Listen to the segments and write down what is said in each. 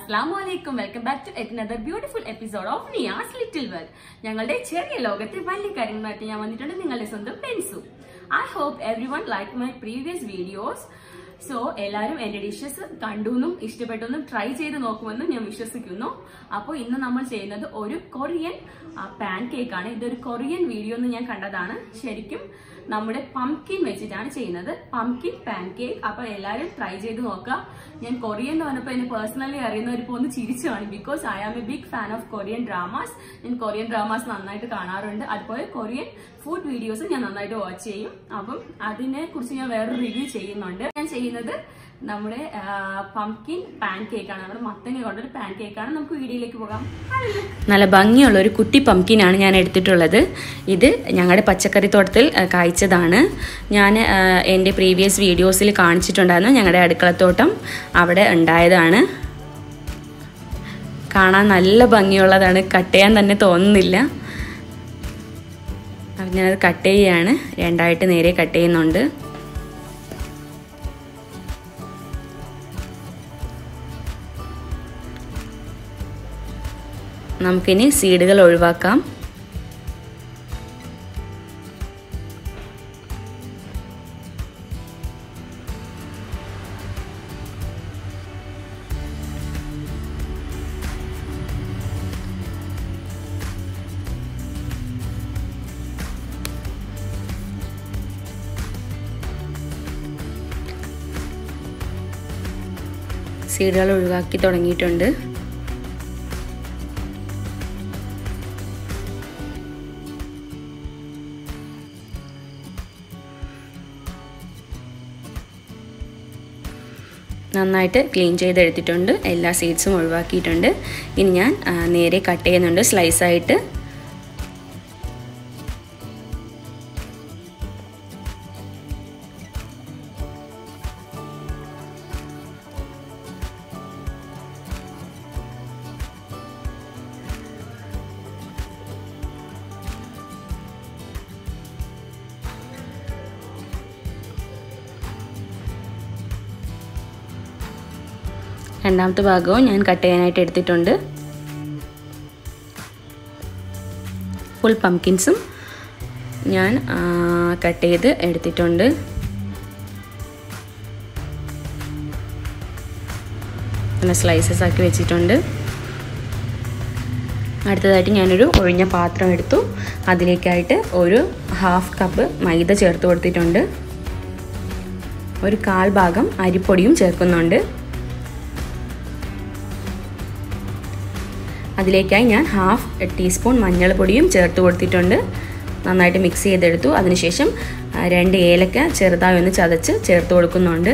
അസ്സാം വലൈക്കും welcome back to another beautiful episode of Niyas little world ഞങ്ങളുടെ ചെറിയ ലോകത്തെ വലിയ കാര്യങ്ങളുമായിട്ട് ഞാൻ വന്നിട്ടുണ്ട് നിങ്ങളുടെ സ്വന്തം പെൻസു I hope everyone like my previous videos so എല്ലാവരും എന്റെ ഡിഷസ് കണ്ടുവെന്നും ഇഷ്ടപ്പെട്ടെന്നും ട്രൈ ചെയ്ത് നോക്കുമെന്നും ഞാൻ വിശ്വസിക്കുന്നു അപ്പോൾ ഇന്ന് നമ്മൾ ചെയ്യുന്നത് ഒരു കൊറിയൻ പാൻ കേക്ക് ആണ് ഇതൊരു കൊറിയൻ വീഡിയോ എന്ന് ഞാൻ കണ്ടതാണ് ശരിക്കും നമ്മുടെ പംകിൻ വെച്ചിട്ടാണ് ചെയ്യുന്നത് പംകിൻ പാൻ കേക്ക് അപ്പൊ എല്ലാവരും ട്രൈ ചെയ്ത് നോക്കുക ഞാൻ കൊറിയൻ എന്ന് പറഞ്ഞപ്പോൾ എന്നെ പേഴ്സണലി അറിയുന്നവരിപ്പോൾ ഒന്ന് ചിരിച്ചു കാണും because I am a big fan of Korean dramas ഞാൻ കൊറിയൻ ഡ്രാമാസ് നന്നായിട്ട് കാണാറുണ്ട് അതുപോലെ കൊറിയൻ ഫുഡ് വീഡിയോസ് ഞാൻ നന്നായിട്ട് വാച്ച് ചെയ്യും അപ്പം അതിനെ കുറിച്ച് ഞാൻ വേറൊരു റിവ്യൂ ചെയ്യുന്നുണ്ട് ഞാൻ ചെയ്യുന്നത് നമ്മുടെ പംകിൻ പാൻ കേക്കാണ് നമ്മുടെ മത്തങ്ങ കൊണ്ടൊരു പാൻ കേക്കാണ് നമുക്ക് വീഡിയോയിലേക്ക് പോകാം നല്ല ഭംഗിയുള്ള ഒരു കുട്ടി പംകിനാണ് ഞാൻ എടുത്തിട്ടുള്ളത് ഇത് ഞങ്ങളുടെ പച്ചക്കറി തോട്ടത്തിൽ ആ, കായ്ച്ചതാണ് ഞാൻ ആ, എൻ്റെ പ്രീവിയസ് വീഡിയോസിൽ കാണിച്ചിട്ടുണ്ടായിരുന്നു ഞങ്ങളുടെ അടുക്കളത്തോട്ടം അവിടെ ഉണ്ടായതാണ് കാണാൻ നല്ല ഭംഗിയുള്ളതാണ് കട്ട് ചെയ്യാൻ തന്നെ തോന്നുന്നില്ല അപ്പം ഞാനത് കട്ട് ചെയ്യുകയാണ് രണ്ടായിട്ട് നേരെ കട്ട് ചെയ്യുന്നുണ്ട് നമുക്കിനി സീഡുകൾ ഒഴിവാക്കാം സീഡുകൾ ഒഴിവാക്കി തുടങ്ങിയിട്ടുണ്ട് നന്നായിട്ട് ക്ലീൻ ചെയ്തെടുത്തിട്ടുണ്ട് എല്ലാ സീഡ്സും ഒഴിവാക്കിയിട്ടുണ്ട് ഇനി ഞാൻ ആ, നേരെ കട്ട് ചെയ്യുന്നുണ്ട് സ്ലൈസായിട്ട് രണ്ടാമത്തെ ഭാഗവും ഞാൻ കട്ട് ചെയ്യാനായിട്ട് എടുത്തിട്ടുണ്ട് ഫുൾ പംകിൻസും ഞാൻ കട്ട് ചെയ്ത് എടുത്തിട്ടുണ്ട് അങ്ങനെ സ്ലൈസസ് ആക്കി വെച്ചിട്ടുണ്ട് അടുത്തതായിട്ട് ഞാനൊരു ഒഴിഞ്ഞ പാത്രം എടുത്തു അതിലേക്കായിട്ട് ഒരു ഹാഫ് കപ്പ് മൈദ ചേർത്ത് കൊടുത്തിട്ടുണ്ട് ഒരു കാൽ ഭാഗം അരിപ്പൊടിയും ചേർക്കുന്നുണ്ട് അതിലേക്കായി ഞാൻ ഹാഫ് ടീസ്പൂൺ മഞ്ഞൾപ്പൊടിയും ചേർത്ത് കൊടുത്തിട്ടുണ്ട് നന്നായിട്ട് മിക്സ് ചെയ്തെടുത്തു അതിനുശേഷം ആ, രണ്ട് ഏലക്ക ചെറുതായി ഒന്ന് ചതച്ച് ചേർത്ത് കൊടുക്കുന്നുണ്ട്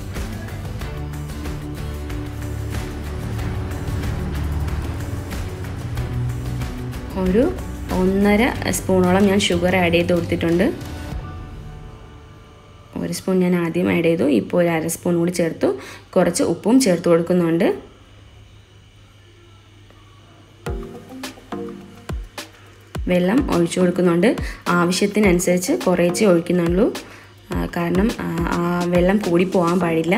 ഒരു ഒന്നര സ്പൂണോളം ഞാൻ ഷുഗർ ആഡ് ചെയ്ത് കൊടുത്തിട്ടുണ്ട് ഒരു സ്പൂൺ ഞാൻ ആദ്യം ആഡ് ചെയ്തു ഇപ്പോൾ ഒരു അര സ്പൂൺ കൂടി ചേർത്തു കുറച്ച് ഉപ്പും ചേർത്ത് കൊടുക്കുന്നുണ്ട് വെള്ളം ഒഴിച്ചു കൊടുക്കുന്നുണ്ട് ആവശ്യത്തിനനുസരിച്ച് കുറേച്ചേ ഒഴിക്കുന്നുള്ളൂ ആ, കാരണം ആ, ആ വെള്ളം കൂടി പോകാൻ പാടില്ല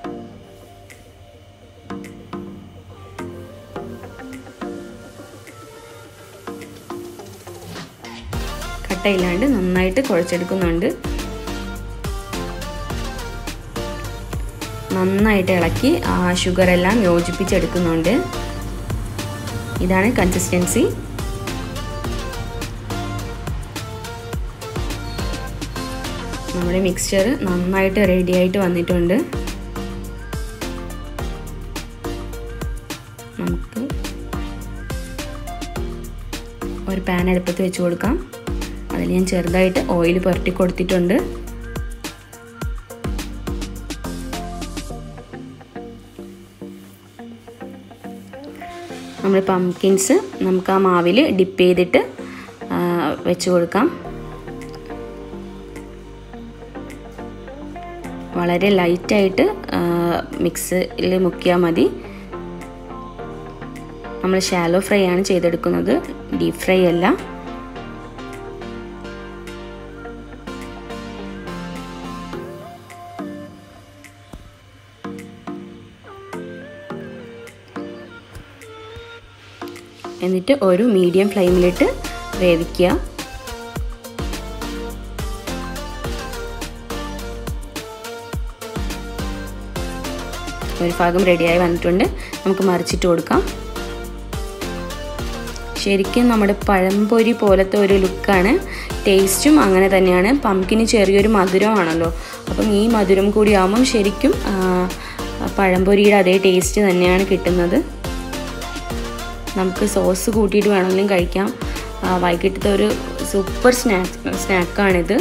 കട്ടയില്ലാണ്ട് നന്നായിട്ട് കുഴച്ചെടുക്കുന്നുണ്ട് നന്നായിട്ട് ഇളക്കി ആ ഷുഗറെല്ലാം യോജിപ്പിച്ചെടുക്കുന്നുണ്ട് ഇതാണ് കൺസിസ്റ്റൻസി നമ്മുടെ മിക്സ്ചർ നന്നായിട്ട് റെഡി ആയിട്ട് വന്നിട്ടുണ്ട് നമുക്ക് ഒരു പാൻ അടുപ്പത്ത് വെച്ച് കൊടുക്കാം അതിൽ ഞാൻ ചെറുതായിട്ട് ഓയിൽ പുരട്ടി കൊടുത്തിട്ടുണ്ട് നമ്മൾ പംകിൻസ് നമുക്ക് ആ മാവിൽ ഡിപ്പ് ചെയ്തിട്ട് ആ, വെച്ച് കൊടുക്കാം വളരെ ലൈറ്റായിട്ട് മിക്സിൽ മുക്കിയാൽ മതി നമ്മൾ ഷാലോ ഫ്രൈ ആണ് ചെയ്തെടുക്കുന്നത് ഡീപ് ഫ്രൈ അല്ല എന്നിട്ട് ഒരു മീഡിയം ഫ്ലെയിമിലിട്ട് വേവിക്കുക ഒരു ഭാഗം റെഡിയായി വന്നിട്ടുണ്ട് നമുക്ക് മറിച്ചിട്ട് കൊടുക്കാം ശരിക്കും നമ്മുടെ പഴംപൊരി പോലത്തെ ഒരു ലുക്കാണ് ടേസ്റ്റും അങ്ങനെ തന്നെയാണ് പംകിന് ചെറിയൊരു മധുരമാണല്ലോ അപ്പം ഈ മധുരം കൂടി ആകുമ്പം ശരിക്കും പഴംപൊരിയുടെ അതേ ടേസ്റ്റ് തന്നെയാണ് കിട്ടുന്നത് നമുക്ക് സോസ് കൂട്ടിയിട്ട് വേണമെങ്കിലും കഴിക്കാം വൈകിട്ടത്തെ ഒരു സൂപ്പർ സ്നാക്ക് സ്നാക്കാണിത്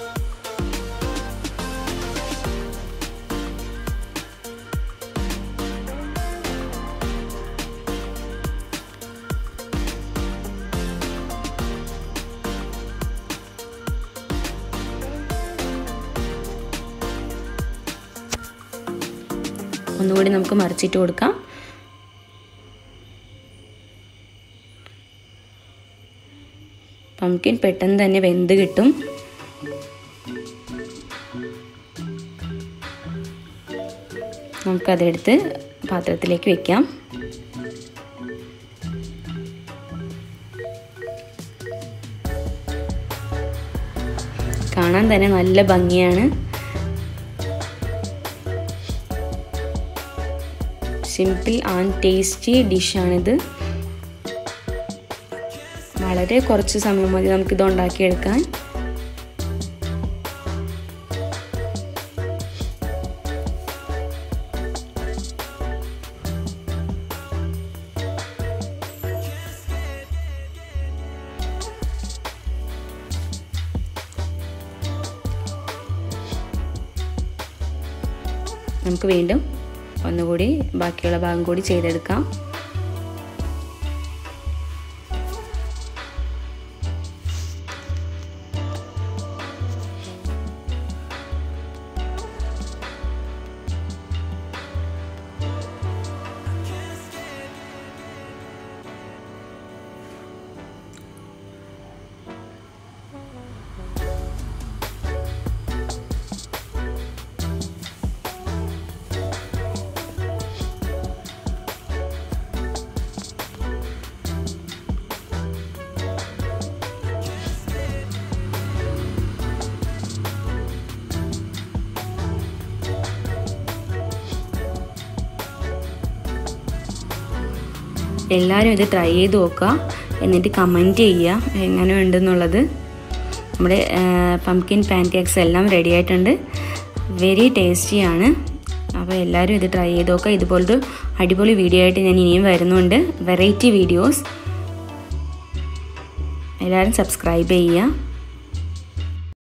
ഒന്നുകൂടി നമുക്ക് മറിച്ചിട്ട് കൊടുക്കാം പംകിൻ പെട്ടെന്ന് തന്നെ വെന്ത് കിട്ടും നമുക്കതെടുത്ത് പാത്രത്തിലേക്ക് വെക്കാം കാണാൻ തന്നെ നല്ല ഭംഗിയാണ് സിമ്പിൾ ആൻഡ് ടേസ്റ്റി ഡിഷാണിത് വളരെ കുറച്ച് സമയം മതി നമുക്കിത് ഉണ്ടാക്കിയെടുക്കാൻ നമുക്ക് വീണ്ടും ഒന്നുകൂടി ബാക്കിയുള്ള ഭാഗം കൂടി ചെയ്തെടുക്കാം എല്ലാവരും ഇത് ട്രൈ ചെയ്ത് നോക്കുക എന്നിട്ട് കമൻറ്റ് ചെയ്യുക എങ്ങനെ ഉണ്ടെന്നുള്ളത് നമ്മുടെ പംകിൻ പാൻകേക്സ് എല്ലാം റെഡി ആയിട്ടുണ്ട് വെരി ടേസ്റ്റിയാണ് അപ്പോൾ എല്ലാവരും ഇത് ട്രൈ ചെയ്ത് നോക്കുക ഇതുപോലത്തെ അടിപൊളി വീഡിയോ ആയിട്ട് ഞാൻ ഇനിയും വരുന്നുണ്ട് വെറൈറ്റി വീഡിയോസ് എല്ലാവരും സബ്സ്ക്രൈബ് ചെയ്യുക